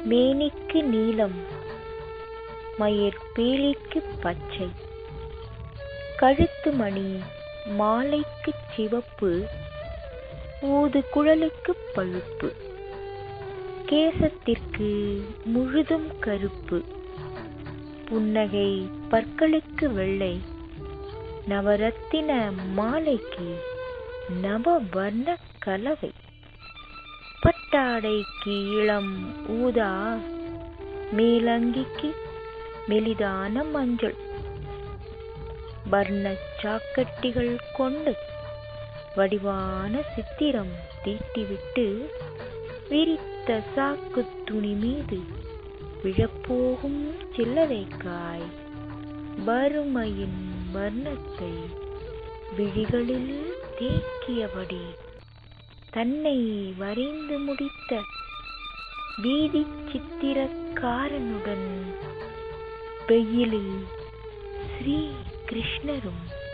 மேனிக்கு நீலம் மயிர் பீலிக்கு பச்சை கழுத்து மணி மாலைக்கு சிவப்பு ஊது குழலுக்கு பழுப்பு கேசத்திற்கு முழுதும் கருப்பு புன்னகை பற்களுக்கு வெள்ளை நவரத்தின மாலைக்கு நவவர்ண கலவை பட்டாடைக்கு இளம் ஊதா மேலங்கிக்கு மெலிதான மஞ்சள் வர்ண சாக்கட்டிகள் கொண்டு வடிவான சித்திரம் தீட்டிவிட்டு விரித்த சாக்கு துணி மீது விழப்போகும் சில்லறைக்காய் வறுமையின் வர்ணத்தை விழிகளில் தேக்கியபடி தன்னை வரைந்து முடித்த வீதி சித்திரக்காரனுடன் வெயிலில் ஸ்ரீ கிருஷ்ணரும்